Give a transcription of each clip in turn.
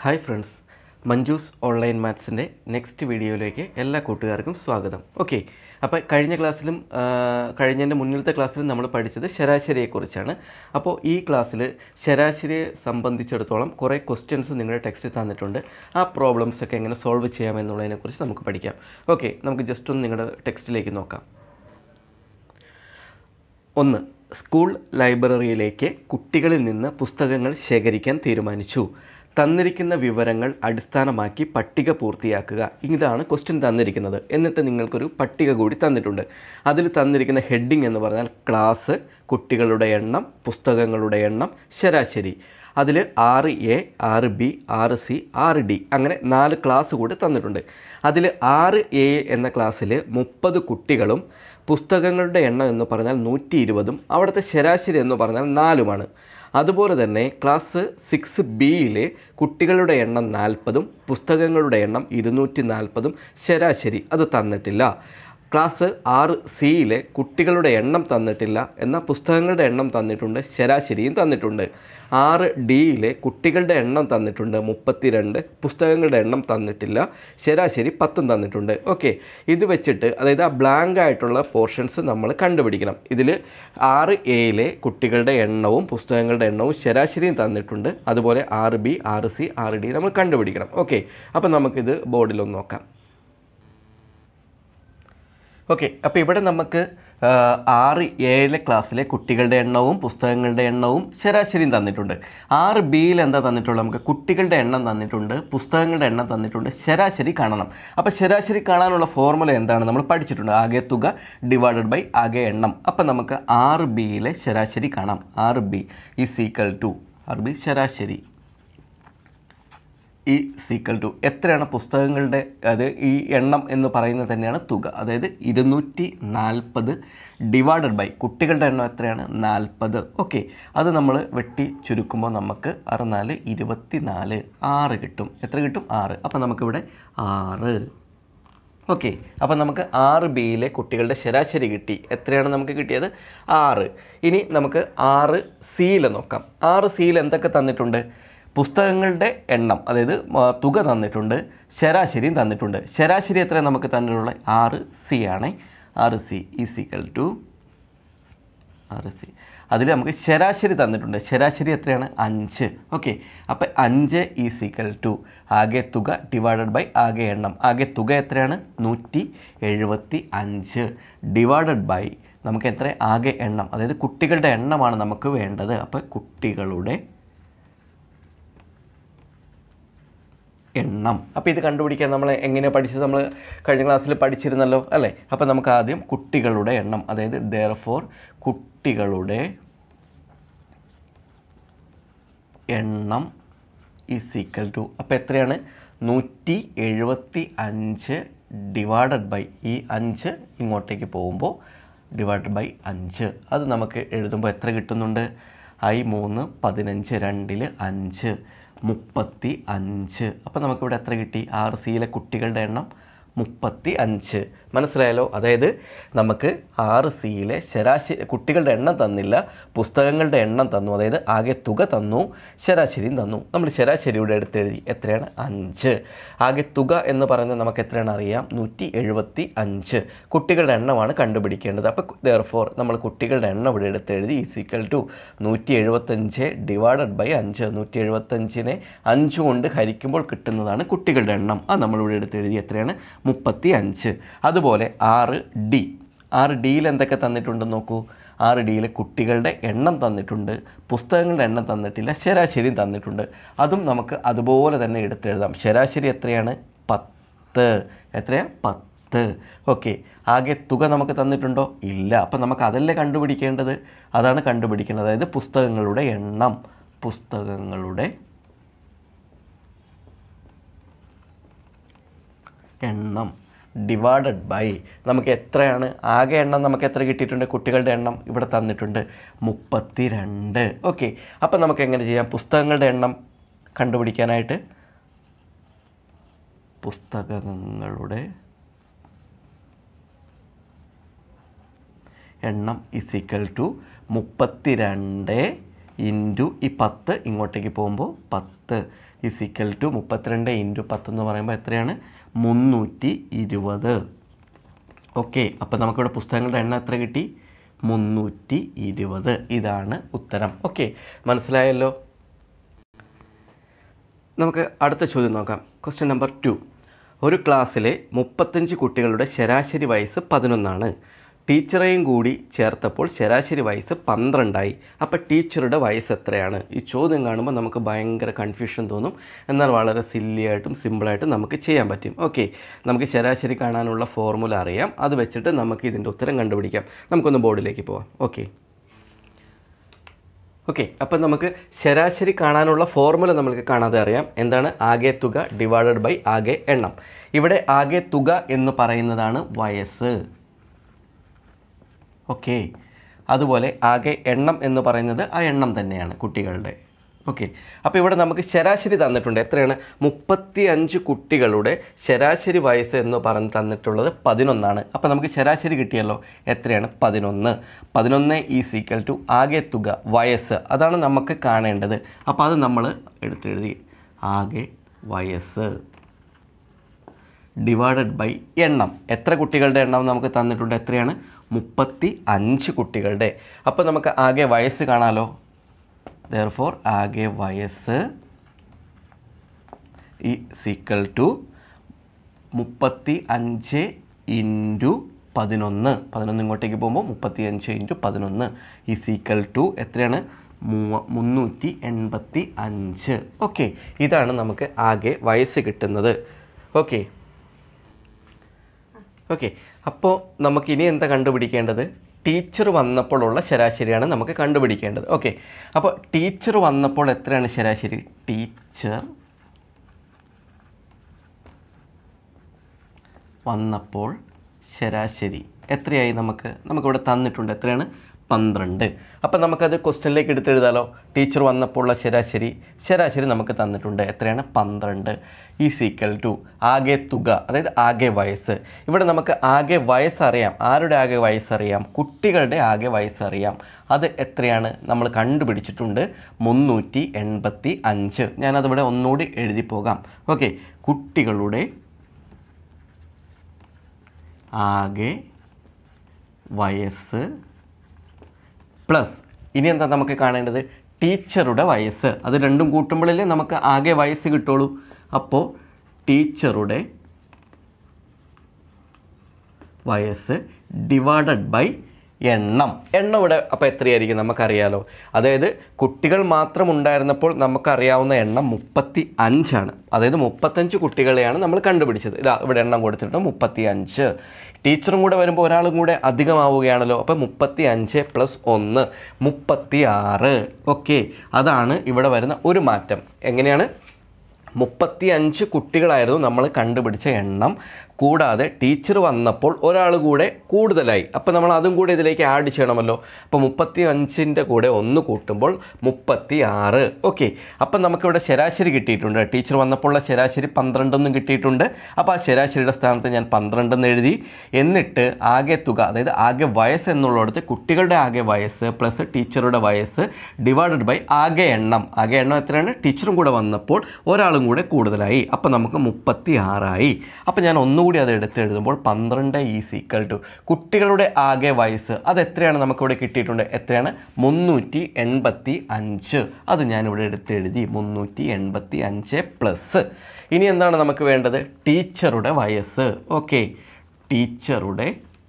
hi friends മഞ്ജൂസ് online മാത്സിൻ്റെ next വീഡിയോയിലേക്ക് എല്ലാ കൂട്ടുകാർക്കും സ്വാഗതം ഓക്കെ അപ്പോൾ കഴിഞ്ഞ ക്ലാസ്സിലും ആ, കഴിഞ്ഞതിൻ്റെ മുന്നിലത്തെ ക്ലാസ്സിലും നമ്മൾ പഠിച്ചത് ശരാശരിയെക്കുറിച്ചാണ് അപ്പോൾ ഈ ക്ലാസ്സിൽ ശരാശരിയെ സംബന്ധിച്ചിടത്തോളം കുറേ ക്വസ്റ്റ്യൻസ് നിങ്ങളുടെ ടെക്സ്റ്റിൽ തന്നിട്ടുണ്ട് ആ പ്രോബ്ലംസ് ഒക്കെ എങ്ങനെ സോൾവ് ചെയ്യാമെന്നുള്ളതിനെക്കുറിച്ച് നമുക്ക് പഠിക്കാം ഓക്കെ നമുക്ക് ജസ്റ്റ് ഒന്ന് നിങ്ങളുടെ ടെക്സ്റ്റിലേക്ക് നോക്കാം ഒന്ന് സ്കൂൾ ലൈബ്രറിയിലേക്ക് കുട്ടികളിൽ നിന്ന് പുസ്തകങ്ങൾ ശേഖരിക്കാൻ തീരുമാനിച്ചു തന്നിരിക്കുന്ന വിവരങ്ങൾ അടിസ്ഥാനമാക്കി പട്ടിക പൂർത്തിയാക്കുക ഇതാണ് ക്വസ്റ്റ്യൻ തന്നിരിക്കുന്നത് എന്നിട്ട് നിങ്ങൾക്കൊരു പട്ടിക കൂടി തന്നിട്ടുണ്ട് അതിൽ തന്നിരിക്കുന്ന ഹെഡിങ് എന്ന് പറഞ്ഞാൽ ക്ലാസ് കുട്ടികളുടെ എണ്ണം പുസ്തകങ്ങളുടെ എണ്ണം ശരാശരി അതിൽ ആറ് എ ആറ് ബി ആറ് സി ആറ് ഡി അങ്ങനെ നാല് ക്ലാസ് കൂടി തന്നിട്ടുണ്ട് അതിൽ ആറ് എ എന്ന ക്ലാസ്സിൽ മുപ്പത് കുട്ടികളും പുസ്തകങ്ങളുടെ എണ്ണം എന്ന് പറഞ്ഞാൽ നൂറ്റി ഇരുപതും അവിടുത്തെ ശരാശരി എന്ന് പറഞ്ഞാൽ നാലുമാണ് അതുപോലെ തന്നെ ക്ലാസ് സിക്സ് ബിയിലെ കുട്ടികളുടെ എണ്ണം നാൽപ്പതും പുസ്തകങ്ങളുടെ എണ്ണം ഇരുന്നൂറ്റി നാൽപ്പതും ശരാശരി അത് തന്നിട്ടില്ല ക്ലാസ് ആറ് സിയിലെ കുട്ടികളുടെ എണ്ണം തന്നിട്ടില്ല എന്നാൽ പുസ്തകങ്ങളുടെ എണ്ണം തന്നിട്ടുണ്ട് ശരാശരിയും തന്നിട്ടുണ്ട് ആറ് ഡിയിലെ കുട്ടികളുടെ എണ്ണം തന്നിട്ടുണ്ട് മുപ്പത്തിരണ്ട് പുസ്തകങ്ങളുടെ എണ്ണം തന്നിട്ടില്ല ശരാശരി പത്തും തന്നിട്ടുണ്ട് ഓക്കെ ഇത് വെച്ചിട്ട് അതായത് ആ ബ്ലാങ്ക് ആയിട്ടുള്ള പോർഷൻസ് നമ്മൾ കണ്ടുപിടിക്കണം ഇതിൽ ആറ് എയിലെ കുട്ടികളുടെ എണ്ണവും പുസ്തകങ്ങളുടെ എണ്ണവും ശരാശരിയും തന്നിട്ടുണ്ട് അതുപോലെ ആറ് ബി ആറ് സി ആറ് ഡി നമ്മൾ കണ്ടുപിടിക്കണം ഓക്കെ അപ്പോൾ നമുക്കിത് ബോർഡിലൊന്ന് നോക്കാം ഓക്കെ അപ്പോൾ ഇവിടെ നമുക്ക് ആ, ആറ് ഏഴിലെ ക്ലാസ്സിലെ കുട്ടികളുടെ എണ്ണവും പുസ്തകങ്ങളുടെ എണ്ണവും ശരാശരിയും തന്നിട്ടുണ്ട് ആറ് ബിയിൽ എന്താ തന്നിട്ടുള്ളത് നമുക്ക് കുട്ടികളുടെ എണ്ണം തന്നിട്ടുണ്ട് പുസ്തകങ്ങളുടെ എണ്ണം തന്നിട്ടുണ്ട് ശരാശരി കാണണം അപ്പോൾ ശരാശരി കാണാനുള്ള ഫോർമുല എന്താണ് നമ്മൾ പഠിച്ചിട്ടുണ്ട് ആകെ തുക ഡിവൈഡഡ് ബൈ ആകെ എണ്ണം അപ്പം നമുക്ക് ആറ് ബിയിലെ ശരാശരി കാണാം ആറ് ബി ഈ സീക്കൾ ടു ആറ് ബി ശരാശരി ഈ സീക്വൽ ടു എത്രയാണ് പുസ്തകങ്ങളുടെ അത് ഈ എണ്ണം എന്ന് പറയുന്നത് തന്നെയാണ് തുക അതായത് ഇരുന്നൂറ്റി നാൽപ്പത് ഡിവൈഡഡ് ബൈ കുട്ടികളുടെ എണ്ണം എത്രയാണ് നാൽപ്പത് ഓക്കെ അത് നമ്മൾ വെട്ടി ചുരുക്കുമ്പോൾ നമുക്ക് അറുനാല് ഇരുപത്തി നാല് ആറ് കിട്ടും എത്ര കിട്ടും ആറ് അപ്പോൾ നമുക്കിവിടെ ആറ് ഓക്കെ അപ്പോൾ നമുക്ക് ആറ് ബിയിലെ കുട്ടികളുടെ ശരാശരി കിട്ടി എത്രയാണ് നമുക്ക് കിട്ടിയത് ആറ് ഇനി നമുക്ക് ആറ് സിയിൽ നോക്കാം ആറ് സിയിൽ എന്തൊക്കെ തന്നിട്ടുണ്ട് പുസ്തകങ്ങളുടെ എണ്ണം അതായത് ആ, തുക തന്നിട്ടുണ്ട് ശരാശരിയും തന്നിട്ടുണ്ട് ശരാശരി എത്ര നമുക്ക് തന്നിട്ടുള്ളത് ആറ് സി ആണ് ആറ് സി ഈസിക്കൽ ടു ആറ് സി അതിൽ നമുക്ക് ശരാശരി തന്നിട്ടുണ്ട് ശരാശരി എത്രയാണ് അഞ്ച് ഓക്കെ അപ്പം അഞ്ച് ഈസിക്കൽ ടു ആകെ തുക ഡിവൈഡഡ് ബൈ ആകെ എണ്ണം ആകെ തുക എത്രയാണ് നൂറ്റി എഴുപത്തി അഞ്ച് ഡിവൈഡഡ് ബൈ നമുക്ക് എത്ര ആകെ എണ്ണം അതായത് കുട്ടികളുടെ എണ്ണമാണ് നമുക്ക് വേണ്ടത് അപ്പോൾ കുട്ടികളുടെ എണ്ണം അപ്പോൾ ഇത് കണ്ടുപിടിക്കാൻ നമ്മൾ എങ്ങനെ പഠിച്ചത് നമ്മൾ കഴിഞ്ഞ ക്ലാസ്സിൽ പഠിച്ചിരുന്നല്ലോ അല്ലേ അപ്പോൾ നമുക്ക് ആദ്യം കുട്ടികളുടെ എണ്ണം അതായത് ദർ ഫോർ കുട്ടികളുടെ എണ്ണം ഈസ് ഈക്വൽ ടു അപ്പോൾ എത്രയാണ് നൂറ്റി എഴുപത്തി അഞ്ച് ഡിവൈഡഡ് ബൈ ഈ അഞ്ച് ഇങ്ങോട്ടേക്ക് പോകുമ്പോൾ ഡിവൈഡഡ് ബൈ അഞ്ച് അത് നമുക്ക് എഴുതുമ്പോൾ എത്ര കിട്ടുന്നുണ്ട് ഐ മൂന്ന് പതിനഞ്ച് രണ്ടിൽ അഞ്ച് മുപ്പത്തി അഞ്ച് അപ്പോൾ നമുക്കിവിടെ എത്ര കിട്ടി ആർ സിയിലെ കുട്ടികളുടെ എണ്ണം മുപ്പത്തി അഞ്ച് മനസ്സിലായല്ലോ അതായത് നമുക്ക് ആറ് സിയിലെ ശരാശരി കുട്ടികളുടെ എണ്ണം തന്നില്ല പുസ്തകങ്ങളുടെ എണ്ണം തന്നു അതായത് ആകെ തുക തന്നു ശരാശരിയും തന്നു നമ്മൾ ശരാശരിയുടെ അടുത്ത് എഴുതി എത്രയാണ് അഞ്ച് ആകെ തുക എന്ന് പറയുന്നത് നമുക്ക് എത്രയാണ് അറിയാം നൂറ്റി എഴുപത്തി അഞ്ച് കുട്ടികളുടെ എണ്ണമാണ് കണ്ടുപിടിക്കേണ്ടത് അപ്പോൾ ദർ ഫോർ നമ്മൾ കുട്ടികളുടെ എണ്ണം ഇവിടെ എടുത്ത് എഴുതി ഈസിക്കൽ ടു നൂറ്റി എഴുപത്തഞ്ച് ഡിവൈഡഡ് ബൈ അഞ്ച് നൂറ്റി എഴുപത്തഞ്ചിനെ അഞ്ച് കൊണ്ട് ഹരിക്കുമ്പോൾ കിട്ടുന്നതാണ് കുട്ടികളുടെ എണ്ണം അത് നമ്മളിവിടെ എടുത്ത് എഴുതി എത്രയാണ് മുപ്പത്തി അഞ്ച് അതുപോലെ ആറ് ഡി ആറ് ഡിയിൽ എന്തൊക്കെ തന്നിട്ടുണ്ടെന്ന് നോക്കൂ ആറ് ഡിയിൽ കുട്ടികളുടെ എണ്ണം തന്നിട്ടുണ്ട് പുസ്തകങ്ങളുടെ എണ്ണം തന്നിട്ടില്ല ശരാശരിയും തന്നിട്ടുണ്ട് അതും നമുക്ക് അതുപോലെ തന്നെ എടുത്തെഴുതാം ശരാശരി എത്രയാണ് പത്ത് എത്രയാണ് പത്ത് ഓക്കെ ആകെ തുക നമുക്ക് തന്നിട്ടുണ്ടോ ഇല്ല അപ്പം നമുക്ക് അതല്ലേ കണ്ടുപിടിക്കേണ്ടത് അതാണ് കണ്ടുപിടിക്കേണ്ടത് അതായത് പുസ്തകങ്ങളുടെ എണ്ണം പുസ്തകങ്ങളുടെ എണ്ണം ഡിവൈഡഡ് ബൈ നമുക്ക് എത്രയാണ് ആകെ എണ്ണം നമുക്ക് എത്ര കിട്ടിയിട്ടുണ്ട് കുട്ടികളുടെ എണ്ണം ഇവിടെ തന്നിട്ടുണ്ട് മുപ്പത്തി രണ്ട് ഓക്കെ അപ്പം നമുക്ക് എങ്ങനെ ചെയ്യാം പുസ്തകങ്ങളുടെ എണ്ണം കണ്ടുപിടിക്കാനായിട്ട് പുസ്തകങ്ങളുടെ എണ്ണം ഇസ് ഈക്വൽ ടു മുപ്പത്തി രണ്ട് ഇൻറ്റു ഈ പത്ത് ഇങ്ങോട്ടേക്ക് പോകുമ്പോൾ പത്ത് ഇസിക്കൽ ടു മുപ്പത്തിരണ്ട് ഇൻറ്റു പത്ത് എന്ന് പറയുമ്പോൾ എത്രയാണ് മുന്നൂറ്റി ഇരുപത് ഓക്കെ അപ്പോൾ നമുക്കിവിടെ പുസ്തകങ്ങളുടെ എണ്ണം എത്ര കിട്ടി മുന്നൂറ്റി ഇരുപത് ഇതാണ് ഉത്തരം ഓക്കെ മനസ്സിലായല്ലോ നമുക്ക് അടുത്ത ചോദ്യം നോക്കാം ക്വസ്റ്റ്യൻ നമ്പർ ടു ഒരു ക്ലാസ്സിലെ മുപ്പത്തഞ്ച് കുട്ടികളുടെ ശരാശരി വയസ്സ് പതിനൊന്നാണ് ടീച്ചറെയും കൂടി ചേർത്തപ്പോൾ ശരാശരി വയസ്സ് പന്ത്രണ്ടായി അപ്പോൾ ടീച്ചറുടെ വയസ്സ് എത്രയാണ് ഈ ചോദ്യം കാണുമ്പോൾ നമുക്ക് ഭയങ്കര കൺഫ്യൂഷൻ തോന്നും എന്നാൽ വളരെ സില്ലിയായിട്ടും സിമ്പിളായിട്ടും നമുക്ക് ചെയ്യാൻ പറ്റും ഓക്കെ നമുക്ക് ശരാശരി കാണാനുള്ള ഫോർമുല അറിയാം അത് വെച്ചിട്ട് നമുക്ക് ഇതിൻ്റെ ഉത്തരം കണ്ടുപിടിക്കാം നമുക്കൊന്ന് ബോർഡിലേക്ക് പോവാം ഓക്കെ ഓക്കെ അപ്പം നമുക്ക് ശരാശരി കാണാനുള്ള ഫോർമുല നമുക്ക് കാണാതെ അറിയാം എന്താണ് ആകെ തുക ഡിവൈഡഡ് ബൈ ആകെ എണ്ണം ഇവിടെ ആകെ തുക എന്ന് പറയുന്നതാണ് വയസ്സ് ഓക്കെ അതുപോലെ ആകെ എണ്ണം എന്ന് പറയുന്നത് ആ എണ്ണം തന്നെയാണ് കുട്ടികളുടെ ഓക്കെ അപ്പോൾ ഇവിടെ നമുക്ക് ശരാശരി തന്നിട്ടുണ്ട് എത്രയാണ് മുപ്പത്തി അഞ്ച് കുട്ടികളുടെ ശരാശരി വയസ്സ് എന്ന് പറഞ്ഞ് തന്നിട്ടുള്ളത് പതിനൊന്നാണ് അപ്പോൾ നമുക്ക് ശരാശരി കിട്ടിയല്ലോ എത്രയാണ് പതിനൊന്ന് പതിനൊന്ന് ഈ സീക്വൽ ടു ആകെ തുക വയസ്സ് അതാണ് നമുക്ക് കാണേണ്ടത് അപ്പോൾ അത് നമ്മൾ എടുത്തെഴുതി ആകെ വയസ്സ് ഡിവൈഡഡ് ബൈ എണ്ണം എത്ര കുട്ടികളുടെ എണ്ണം നമുക്ക് തന്നിട്ടുണ്ട് എത്രയാണ് മുപ്പത്തി അഞ്ച് കുട്ടികളുടെ അപ്പോൾ നമുക്ക് ആകെ വയസ്സ് കാണാലോ ദർഫോർ ആകെ വയസ്സ് ഈ സീക്വൽ ടു മുപ്പത്തി അഞ്ച് ഇൻറ്റു പതിനൊന്ന് പതിനൊന്ന് ഇങ്ങോട്ടേക്ക് പോകുമ്പോൾ മുപ്പത്തി അഞ്ച് ഇൻറ്റു പതിനൊന്ന് ഈ സീക്വൽ ടു എത്രയാണ് മൂവ മുന്നൂറ്റി എൺപത്തി അഞ്ച് ഓക്കെ ഇതാണ് നമുക്ക് ആകെ വയസ്സ് കിട്ടുന്നത് ഓക്കെ ഓക്കെ അപ്പോൾ നമുക്ക് ഇനി എന്താ കണ്ടുപിടിക്കേണ്ടത് ടീച്ചർ വന്നപ്പോഴുള്ള ശരാശരിയാണ് നമുക്ക് കണ്ടുപിടിക്കേണ്ടത് ഓക്കെ അപ്പോൾ ടീച്ചർ വന്നപ്പോൾ എത്രയാണ് ശരാശരി ടീച്ചർ വന്നപ്പോൾ ശരാശരി എത്രയായി നമുക്ക് നമുക്കിവിടെ തന്നിട്ടുണ്ട് എത്രയാണ് പന്ത്രണ്ട് അപ്പം നമുക്കത് ക്വസ്റ്റ്യനിലേക്ക് എടുത്തെഴുതാലോ ടീച്ചർ വന്നപ്പോൾ ഉള്ള ശരാശരി ശരാശരി നമുക്ക് തന്നിട്ടുണ്ട് എത്രയാണ് പന്ത്രണ്ട് ഈ സീക്വൽ ടു ആകെ തുക അതായത് ആകെ വയസ്സ് ഇവിടെ നമുക്ക് ആകെ വയസ്സറിയാം ആരുടെ ആകെ വയസ്സറിയാം കുട്ടികളുടെ ആകെ വയസ്സറിയാം അത് എത്രയാണ് നമ്മൾ കണ്ടുപിടിച്ചിട്ടുണ്ട് മുന്നൂറ്റി എൺപത്തി അഞ്ച് ഞാനതിവിടെ ഒന്നുകൂടി എഴുതി പോകാം ഓക്കെ കുട്ടികളുടെ ആകെ വയസ്സ് പ്ലസ് ഇനി എന്താ നമുക്ക് കാണേണ്ടത് ടീച്ചറുടെ വയസ്സ് അത് രണ്ടും കൂട്ടുമ്പോഴല്ലേ നമുക്ക് ആകെ വയസ്സ് കിട്ടുള്ളൂ അപ്പോൾ ടീച്ചറുടെ വയസ്സ് ഡിവൈഡഡ് ബൈ എണ്ണം എണ്ണം ഇവിടെ അപ്പോൾ എത്രയായിരിക്കും നമുക്കറിയാലോ അതായത് കുട്ടികൾ മാത്രം ഉണ്ടായിരുന്നപ്പോൾ നമുക്കറിയാവുന്ന എണ്ണം മുപ്പത്തി അഞ്ചാണ് അതായത് മുപ്പത്തഞ്ച് കുട്ടികളെയാണ് നമ്മൾ കണ്ടുപിടിച്ചത് ഇതാ ഇവിടെ എണ്ണം കൊടുത്തിട്ടുണ്ട് മുപ്പത്തി അഞ്ച് ടീച്ചറും കൂടെ വരുമ്പോൾ ഒരാളും കൂടെ അധികമാവുകയാണല്ലോ അപ്പോൾ മുപ്പത്തി അഞ്ച് പ്ലസ് ഒന്ന് മുപ്പത്തി ആറ് ഓക്കെ അതാണ് ഇവിടെ വരുന്ന ഒരു മാറ്റം എങ്ങനെയാണ് മുപ്പത്തി അഞ്ച് കുട്ടികളായിരുന്നു നമ്മൾ കണ്ടുപിടിച്ച എണ്ണം കൂടാതെ ടീച്ചർ വന്നപ്പോൾ ഒരാൾ കൂടെ കൂടുതലായി അപ്പോൾ നമ്മൾ അതും കൂടെ ഇതിലേക്ക് ആഡ് ചെയ്യണമല്ലോ അപ്പോൾ മുപ്പത്തി അഞ്ചിൻ്റെ കൂടെ ഒന്ന് കൂട്ടുമ്പോൾ മുപ്പത്തി ആറ് ഓക്കെ അപ്പം നമുക്കിവിടെ ശരാശരി കിട്ടിയിട്ടുണ്ട് ടീച്ചർ വന്നപ്പോഴുള്ള ശരാശരി പന്ത്രണ്ടെന്നും കിട്ടിയിട്ടുണ്ട് അപ്പോൾ ആ ശരാശരിയുടെ സ്ഥാനത്ത് ഞാൻ പന്ത്രണ്ടെന്ന് എഴുതി എന്നിട്ട് ആകെ തുക അതായത് ആകെ വയസ്സ് എന്നുള്ളിടത്ത് കുട്ടികളുടെ ആകെ വയസ്സ് പ്ലസ് ടീച്ചറുടെ വയസ്സ് ഡിവൈഡഡ് ബൈ ആകെ എണ്ണം ആകെ എണ്ണം എത്രയാണ് ടീച്ചറും കൂടെ വന്നപ്പോൾ ഒരാളും കൂടെ കൂടുതലായി അപ്പോൾ നമുക്ക് മുപ്പത്തി ആറായി അപ്പോൾ ഞാൻ ഒന്നുകൂടി അത് എടുത്ത് എഴുതുമ്പോൾ പന്ത്രണ്ട് ഈ സീക്വൽ ടു കുട്ടികളുടെ ആകെ വയസ്സ് അത് എത്രയാണ് നമുക്കിവിടെ കിട്ടിയിട്ടുണ്ട് എത്രയാണ് മുന്നൂറ്റി എൺപത്തി അഞ്ച് അത് ഞാനിവിടെ എടുത്ത് എഴുതി മുന്നൂറ്റി എൺപത്തി അഞ്ച് പ്ലസ് ഇനി എന്താണ് നമുക്ക് വേണ്ടത് ടീച്ചറുടെ വയസ്സ് ഓക്കെ ടീച്ചറുടെ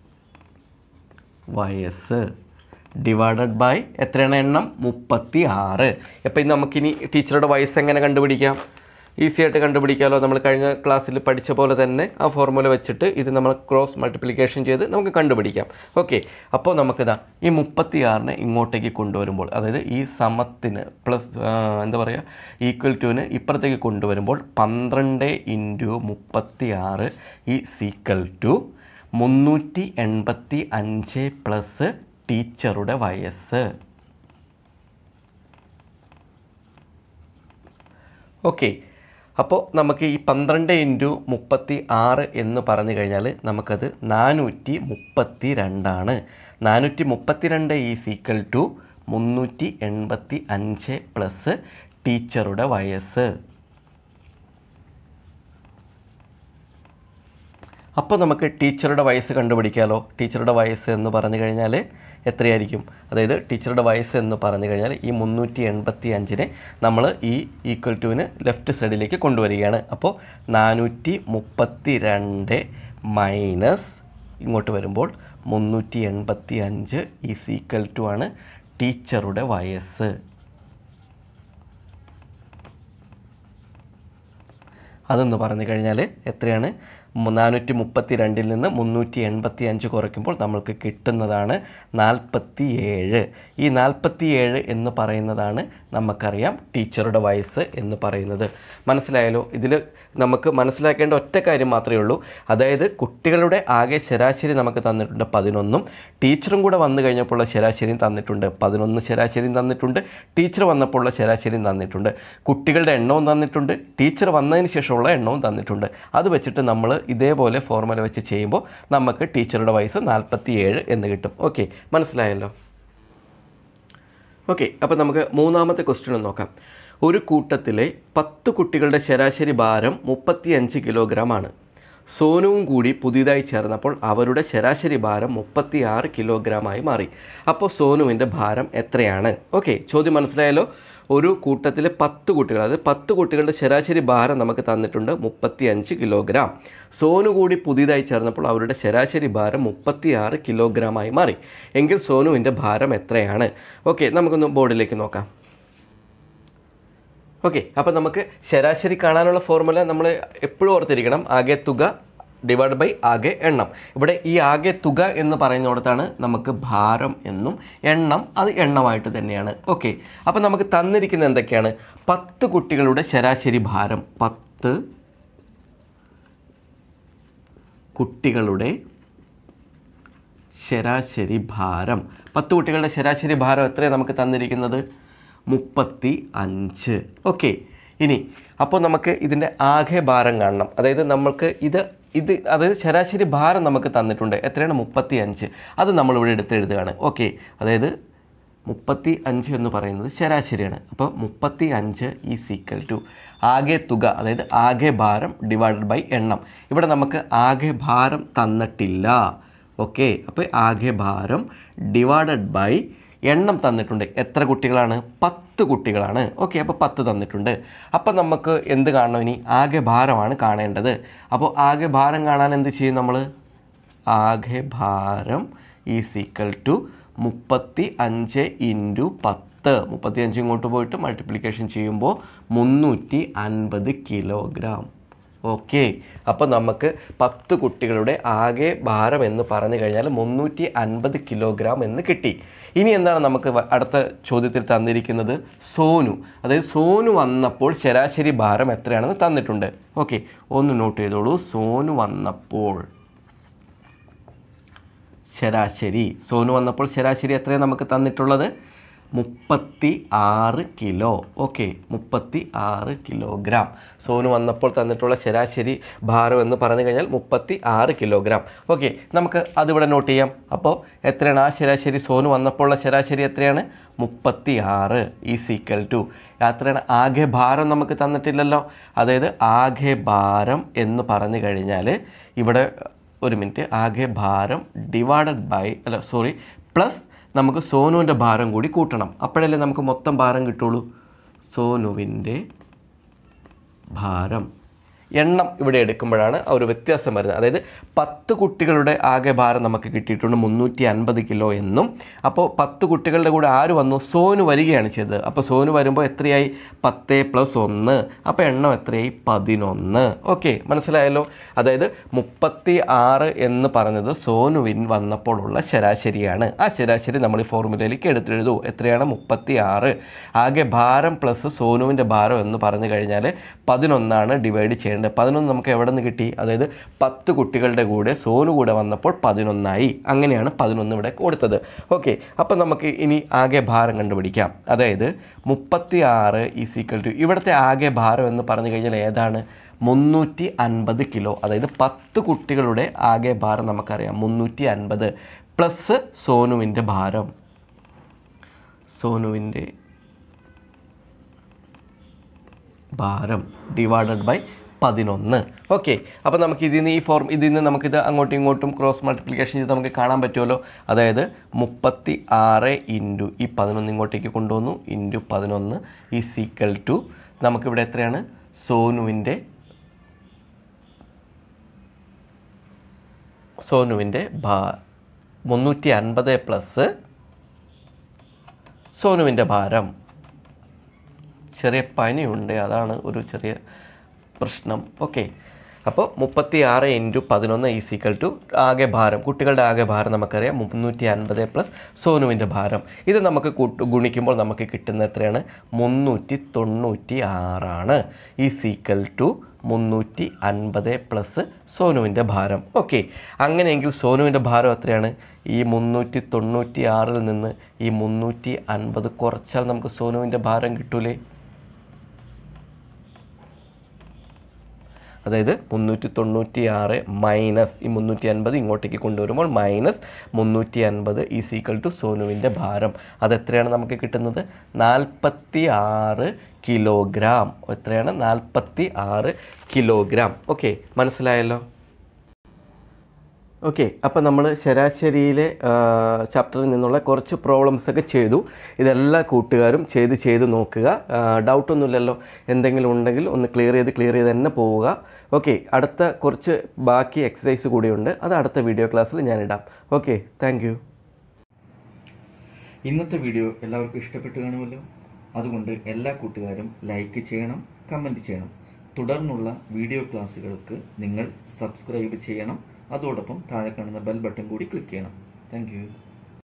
വയസ്സ് ഡിവൈഡഡ് ബൈ എത്രയാണ് എണ്ണം മുപ്പത്തി ആറ് അപ്പോൾ ഇത് നമുക്കിനി ടീച്ചറുടെ വയസ്സ് എങ്ങനെ കണ്ടുപിടിക്കാം ഈസി ആയിട്ട് കണ്ടുപിടിക്കാമല്ലോ നമ്മൾ കഴിഞ്ഞ ക്ലാസ്സിൽ പഠിച്ച പോലെ തന്നെ ആ ഫോർമുല വെച്ചിട്ട് ഇത് നമ്മൾ ക്രോസ് മൾട്ടിപ്ലിക്കേഷൻ ചെയ്ത് നമുക്ക് കണ്ടുപിടിക്കാം ഓക്കെ അപ്പോൾ നമുക്കിതാ ഈ മുപ്പത്തി ആറിനെ ഇങ്ങോട്ടേക്ക് കൊണ്ടുവരുമ്പോൾ അതായത് ഈ സമത്തിന് പ്ലസ് എന്താ പറയുക ഈക്വൽ ടുവിന് ഇപ്പുറത്തേക്ക് കൊണ്ടുവരുമ്പോൾ പന്ത്രണ്ട് ഇൻറ്റു മുപ്പത്തി ആറ് ഈ സീക്വൽ ടു മുന്നൂറ്റി എൺപത്തി അഞ്ച് പ്ലസ് ടീച്ചറുടെ വയസ്സ് ഓക്കെ അപ്പോൾ നമുക്ക് ഈ പന്ത്രണ്ട് ഇൻറ്റു മുപ്പത്തി ആറ് എന്ന് പറഞ്ഞു കഴിഞ്ഞാൽ നമുക്കത് നാനൂറ്റി മുപ്പത്തി രണ്ടാണ് നാനൂറ്റി മുപ്പത്തി രണ്ട് ഈ സീക്വൽ ടു മുന്നൂറ്റി എൺപത്തി അഞ്ച് പ്ലസ് ടീച്ചറുടെ വയസ്സ് അപ്പോൾ നമുക്ക് ടീച്ചറുടെ വയസ്സ് കണ്ടുപിടിക്കാമല്ലോ ടീച്ചറുടെ വയസ്സ് എന്ന് പറഞ്ഞു കഴിഞ്ഞാൽ എത്രയായിരിക്കും അതായത് ടീച്ചറുടെ വയസ്സ് എന്ന് പറഞ്ഞു കഴിഞ്ഞാൽ ഈ മുന്നൂറ്റി എൺപത്തി അഞ്ചിനെ നമ്മൾ ഈ ഈക്വൽ ടുവിന് ലെഫ്റ്റ് സൈഡിലേക്ക് കൊണ്ടുവരികയാണ് അപ്പോൾ നാനൂറ്റി മുപ്പത്തി രണ്ട് മൈനസ് ഇങ്ങോട്ട് വരുമ്പോൾ മുന്നൂറ്റി എൺപത്തി അഞ്ച് ഈസ് ഈക്വൽ ടു ആണ് ടീച്ചറുടെ വയസ്സ് അതെന്ന് പറഞ്ഞു കഴിഞ്ഞാൽ എത്രയാണ് നാനൂറ്റി മുപ്പത്തി രണ്ടിൽ നിന്ന് മുന്നൂറ്റി എൺപത്തി അഞ്ച് കുറയ്ക്കുമ്പോൾ നമ്മൾക്ക് കിട്ടുന്നതാണ് നാൽപ്പത്തി ഏഴ് ഈ നാൽപ്പത്തി ഏഴ് എന്ന് പറയുന്നതാണ് നമുക്കറിയാം ടീച്ചറുടെ വയസ്സ് എന്ന് പറയുന്നത് മനസ്സിലായാലോ ഇതിൽ നമുക്ക് മനസ്സിലാക്കേണ്ട ഒറ്റ കാര്യം മാത്രമേ ഉള്ളൂ അതായത് കുട്ടികളുടെ ആകെ ശരാശരി നമുക്ക് തന്നിട്ടുണ്ട് പതിനൊന്നും ടീച്ചറും കൂടെ വന്നു കഴിഞ്ഞപ്പോഴുള്ള ശരാശരിയും തന്നിട്ടുണ്ട് പതിനൊന്ന് ശരാശരിയും തന്നിട്ടുണ്ട് ടീച്ചർ വന്നപ്പോഴുള്ള ശരാശരിയും തന്നിട്ടുണ്ട് കുട്ടികളുടെ എണ്ണവും തന്നിട്ടുണ്ട് ടീച്ചർ വന്നതിന് ശേഷമുള്ള എണ്ണവും തന്നിട്ടുണ്ട് അത് വെച്ചിട്ട് നമ്മൾ ഇതേപോലെ ഫോർമുല വെച്ച് ചെയ്യുമ്പോൾ നമുക്ക് ടീച്ചറുടെ വയസ്സ് നാൽപ്പത്തി ഏഴ് എന്ന് കിട്ടും ഓക്കെ മനസ്സിലായല്ലോ ഓക്കെ അപ്പോൾ നമുക്ക് മൂന്നാമത്തെ ക്വസ്റ്റ്യൻ നോക്കാം ഒരു കൂട്ടത്തിലെ പത്ത് കുട്ടികളുടെ ശരാശരി ഭാരം മുപ്പത്തിയഞ്ച് കിലോഗ്രാം ആണ് സോനുവും കൂടി പുതിയതായി ചേർന്നപ്പോൾ അവരുടെ ശരാശരി ഭാരം മുപ്പത്തി ആറ് കിലോഗ്രാമായി മാറി അപ്പോൾ സോനുവിൻ്റെ ഭാരം എത്രയാണ് ഓക്കെ ചോദ്യം മനസ്സിലായല്ലോ ഒരു കൂട്ടത്തിലെ പത്ത് കുട്ടികൾ അതായത് പത്ത് കുട്ടികളുടെ ശരാശരി ഭാരം നമുക്ക് തന്നിട്ടുണ്ട് മുപ്പത്തി അഞ്ച് കിലോഗ്രാം സോനു കൂടി പുതിയതായി ചേർന്നപ്പോൾ അവരുടെ ശരാശരി ഭാരം മുപ്പത്തി ആറ് കിലോഗ്രാമായി മാറി എങ്കിൽ സോനുവിൻ്റെ ഭാരം എത്രയാണ് ഓക്കെ നമുക്കൊന്ന് ബോർഡിലേക്ക് നോക്കാം ഓക്കെ അപ്പോൾ നമുക്ക് ശരാശരി കാണാനുള്ള ഫോർമുല നമ്മൾ എപ്പോഴും ഓർത്തിരിക്കണം ആകെ തുക ഡിവൈഡ് ബൈ ആകെ എണ്ണം ഇവിടെ ഈ ആകെ തുക എന്ന് പറയുന്നിടത്താണ് നമുക്ക് ഭാരം എന്നും എണ്ണം അത് എണ്ണമായിട്ട് തന്നെയാണ് ഓക്കെ അപ്പോൾ നമുക്ക് തന്നിരിക്കുന്ന എന്തൊക്കെയാണ് പത്ത് കുട്ടികളുടെ ശരാശരി ഭാരം പത്ത് കുട്ടികളുടെ ശരാശരി ഭാരം പത്ത് കുട്ടികളുടെ ശരാശരി ഭാരം എത്രയാണ് നമുക്ക് തന്നിരിക്കുന്നത് മുപ്പത്തി അഞ്ച് ഓക്കെ ഇനി അപ്പോൾ നമുക്ക് ഇതിൻ്റെ ആകെ ഭാരം കാണണം അതായത് നമ്മൾക്ക് ഇത് ഇത് അതായത് ശരാശരി ഭാരം നമുക്ക് തന്നിട്ടുണ്ട് എത്രയാണ് മുപ്പത്തി അഞ്ച് അത് നമ്മളിവിടെ എടുത്ത് എഴുതുകയാണ് ഓക്കെ അതായത് മുപ്പത്തി അഞ്ച് എന്ന് പറയുന്നത് ശരാശരിയാണ് അപ്പോൾ മുപ്പത്തി അഞ്ച് ഈ സീക്കൽ ടു ആകെ തുക അതായത് ആകെ ഭാരം ഡിവൈഡഡ് ബൈ എണ്ണം ഇവിടെ നമുക്ക് ആകെ ഭാരം തന്നിട്ടില്ല ഓക്കെ അപ്പോൾ ആകെ ഭാരം ഡിവൈഡഡ് ബൈ എണ്ണം തന്നിട്ടുണ്ട് എത്ര കുട്ടികളാണ് പത്ത് കുട്ടികളാണ് ഓക്കെ അപ്പോൾ പത്ത് തന്നിട്ടുണ്ട് അപ്പോൾ നമുക്ക് എന്ത് കാണണം ഇനി ആകെ ഭാരമാണ് കാണേണ്ടത് അപ്പോൾ ആകെ ഭാരം കാണാൻ എന്ത് ചെയ്യും നമ്മൾ ആകെ ഭാരം ഈസ് ഈക്വൽ ടു മുപ്പത്തി അഞ്ച് ഇൻറ്റു പത്ത് മുപ്പത്തി അഞ്ച് ഇങ്ങോട്ട് പോയിട്ട് മൾട്ടിപ്ലിക്കേഷൻ ചെയ്യുമ്പോൾ മുന്നൂറ്റി അൻപത് കിലോഗ്രാം ഓക്കെ അപ്പോൾ നമുക്ക് പത്ത് കുട്ടികളുടെ ആകെ ഭാരം എന്ന് പറഞ്ഞു കഴിഞ്ഞാൽ മുന്നൂറ്റി അൻപത് കിലോഗ്രാം എന്ന് കിട്ടി ഇനി എന്താണ് നമുക്ക് വ- അടുത്ത ചോദ്യത്തിൽ തന്നിരിക്കുന്നത് സോനു അതായത് സോനു വന്നപ്പോൾ ശരാശരി ഭാരം എത്രയാണെന്ന് തന്നിട്ടുണ്ട് ഓക്കെ ഒന്ന് നോട്ട് ചെയ്തോളൂ സോനു വന്നപ്പോൾ ശരാശരി സോനു വന്നപ്പോൾ ശരാശരി എത്രയാണ് നമുക്ക് തന്നിട്ടുള്ളത് മുപ്പത്തി ആറ് കിലോ ഓക്കെ മുപ്പത്തി ആറ് കിലോഗ്രാം സോനു വന്നപ്പോൾ തന്നിട്ടുള്ള ശരാശരി ഭാരം എന്ന് പറഞ്ഞു കഴിഞ്ഞാൽ മുപ്പത്തി ആറ് കിലോഗ്രാം ഓക്കെ നമുക്ക് അതിവിടെ നോട്ട് ചെയ്യാം അപ്പോൾ എത്രയാണ് ആ ശരാശരി സോനു വന്നപ്പോഴുള്ള ശരാശരി എത്രയാണ് മുപ്പത്തി ആറ് ഈ സീക്കൽ ടു എത്രയാണ് ആകെ ഭാരം നമുക്ക് തന്നിട്ടില്ലല്ലോ അതായത് ആകെ ഭാരം എന്ന് പറഞ്ഞു കഴിഞ്ഞാൽ ഇവിടെ ഒരു മിനിറ്റ് ആകെ ഭാരം ഡിവൈഡഡ് ബൈ അല്ല സോറി പ്ലസ് നമുക്ക് സോനുവിൻ്റെ ഭാരം കൂടി കൂട്ടണം അപ്പോഴല്ലേ നമുക്ക് മൊത്തം ഭാരം കിട്ടുള്ളൂ സോനുവിൻ്റെ ഭാരം എണ്ണം ഇവിടെ എടുക്കുമ്പോഴാണ് ആ ഒരു വ്യത്യാസം വരുന്നത് അതായത് പത്ത് കുട്ടികളുടെ ആകെ ഭാരം നമുക്ക് കിട്ടിയിട്ടുണ്ട് മുന്നൂറ്റി അൻപത് കിലോ എന്നും അപ്പോൾ പത്ത് കുട്ടികളുടെ കൂടെ ആര് വന്നു സോനു വരികയാണ് ചെയ്തത് അപ്പോൾ സോനു വരുമ്പോൾ എത്രയായി പത്ത് പ്ലസ് ഒന്ന് അപ്പോൾ എണ്ണം എത്രയായി പതിനൊന്ന് ഓക്കെ മനസ്സിലായല്ലോ അതായത് മുപ്പത്തി ആറ് എന്ന് പറഞ്ഞത് സോനുവിൻ വന്നപ്പോഴുള്ള ശരാശരിയാണ് ആ ശരാശരി നമ്മൾ ഈ ഫോർമുലയിലേക്ക് എടുത്തെഴുതൂ എത്രയാണ് മുപ്പത്തി ആറ് ആകെ ഭാരം പ്ലസ് സോനുവിൻ്റെ ഭാരം എന്ന് പറഞ്ഞു കഴിഞ്ഞാൽ പതിനൊന്നാണ് ഡിവൈഡ് ചെയ്യേണ്ടത് പതിനൊന്ന് നമുക്ക് എവിടെ നിന്ന് കിട്ടി അതായത് പത്ത് കുട്ടികളുടെ കൂടെ സോനു കൂടെ വന്നപ്പോൾ പതിനൊന്നായി അങ്ങനെയാണ് പതിനൊന്ന് ഇവിടെ കൊടുത്തത് ഓക്കെ അപ്പം നമുക്ക് ഇനി ആകെ ഭാരം കണ്ടുപിടിക്കാം അതായത് മുപ്പത്തി ആറ് ഈസിക്കൽ ടു ഇവിടുത്തെ ആകെ ഭാരം എന്ന് പറഞ്ഞു കഴിഞ്ഞാൽ ഏതാണ് മുന്നൂറ്റി അൻപത് കിലോ അതായത് പത്ത് കുട്ടികളുടെ ആകെ ഭാരം നമുക്കറിയാം മുന്നൂറ്റി അൻപത് പ്ലസ് സോനുവിൻ്റെ ഭാരം സോനുവിൻ്റെ ഭാരം ഡിവൈഡഡ് ബൈ പതിനൊന്ന് ഓക്കെ അപ്പോൾ നമുക്ക് ഇതിൽ നിന്ന് ഈ ഫോർം ഇതിൽ നിന്ന് നമുക്കിത് അങ്ങോട്ടും ഇങ്ങോട്ടും ക്രോസ് മൾട്ടിപ്ലിക്കേഷൻ ചെയ്ത് നമുക്ക് കാണാൻ പറ്റുമല്ലോ അതായത് മുപ്പത്തി ആറ് ഇൻറ്റു ഈ പതിനൊന്ന് ഇങ്ങോട്ടേക്ക് കൊണ്ടുവന്നു ഇൻറ്റു പതിനൊന്ന് ഈ സീക്കൽ ടു നമുക്കിവിടെ എത്രയാണ് സോനുവിൻ്റെ സോനുവിൻ്റെ ഭാ മുന്നൂറ്റി അൻപത് പ്ലസ് സോനുവിൻ്റെ ഭാരം ചെറിയ പനിയുണ്ട് അതാണ് ഒരു ചെറിയ പ്രശ്നം ഓക്കെ അപ്പോൾ മുപ്പത്തി ആറ് ഇൻറ്റു പതിനൊന്ന് ഈസിക്കൽ ടു ആകെ ഭാരം കുട്ടികളുടെ ആകെ ഭാരം നമുക്കറിയാം മുന്നൂറ്റി അൻപത് പ്ലസ് സോനുവിൻ്റെ ഭാരം ഇത് നമുക്ക് കൂട്ട് ഗുണിക്കുമ്പോൾ നമുക്ക് കിട്ടുന്ന എത്രയാണ് മുന്നൂറ്റി തൊണ്ണൂറ്റി ആറാണ് ഈ സീക്കൽ ടു മുന്നൂറ്റി അൻപത് പ്ലസ് സോനുവിൻ്റെ ഭാരം ഓക്കെ അങ്ങനെയെങ്കിൽ സോനുവിൻ്റെ ഭാരം എത്രയാണ് ഈ മുന്നൂറ്റി തൊണ്ണൂറ്റി ആറിൽ നിന്ന് ഈ മുന്നൂറ്റി അൻപത് കുറച്ചാൽ നമുക്ക് സോനുവിൻ്റെ ഭാരം കിട്ടൂലേ അതായത് മുന്നൂറ്റി തൊണ്ണൂറ്റി ആറ് മൈനസ് ഈ മുന്നൂറ്റി അൻപത് ഇങ്ങോട്ടേക്ക് കൊണ്ടുവരുമ്പോൾ മൈനസ് മുന്നൂറ്റി അൻപത് ഈ സീക്വൽ ടു സോനുവിൻ്റെ ഭാരം അതെത്രയാണ് നമുക്ക് കിട്ടുന്നത് നാൽപ്പത്തി ആറ് കിലോഗ്രാം എത്രയാണ് നാൽപ്പത്തി ആറ് കിലോഗ്രാം ഓക്കെ മനസ്സിലായല്ലോ ഓക്കെ അപ്പോൾ നമ്മൾ ശരാശരിയിലെ ചാപ്റ്ററിൽ നിന്നുള്ള കുറച്ച് പ്രോബ്ലംസ് ഒക്കെ ചെയ്തു ഇതെല്ലാ കൂട്ടുകാരും ചെയ്ത് ചെയ്ത് നോക്കുക ഡൗട്ടൊന്നുമില്ലല്ലോ എന്തെങ്കിലും ഉണ്ടെങ്കിൽ ഒന്ന് ക്ലിയർ ചെയ്ത് ക്ലിയർ ചെയ്ത് തന്നെ പോവുക ഓക്കെ അടുത്ത കുറച്ച് ബാക്കി എക്സസൈസ് കൂടിയുണ്ട് അത് അടുത്ത വീഡിയോ ക്ലാസ്സിൽ ഞാൻ ഇടാം ഓക്കെ താങ്ക് യു ഇന്നത്തെ വീഡിയോ എല്ലാവർക്കും ഇഷ്ടപ്പെട്ടു കാണുമല്ലോ അതുകൊണ്ട് എല്ലാ കൂട്ടുകാരും ലൈക്ക് ചെയ്യണം കമൻറ്റ് ചെയ്യണം തുടർന്നുള്ള വീഡിയോ ക്ലാസ്സുകൾക്ക് നിങ്ങൾ സബ്സ്ക്രൈബ് ചെയ്യണം അതോടൊപ്പം താഴെ കാണുന്ന ബെൽ ബട്ടൺ കൂടി ക്ലിക്ക് ചെയ്യണം താങ്ക്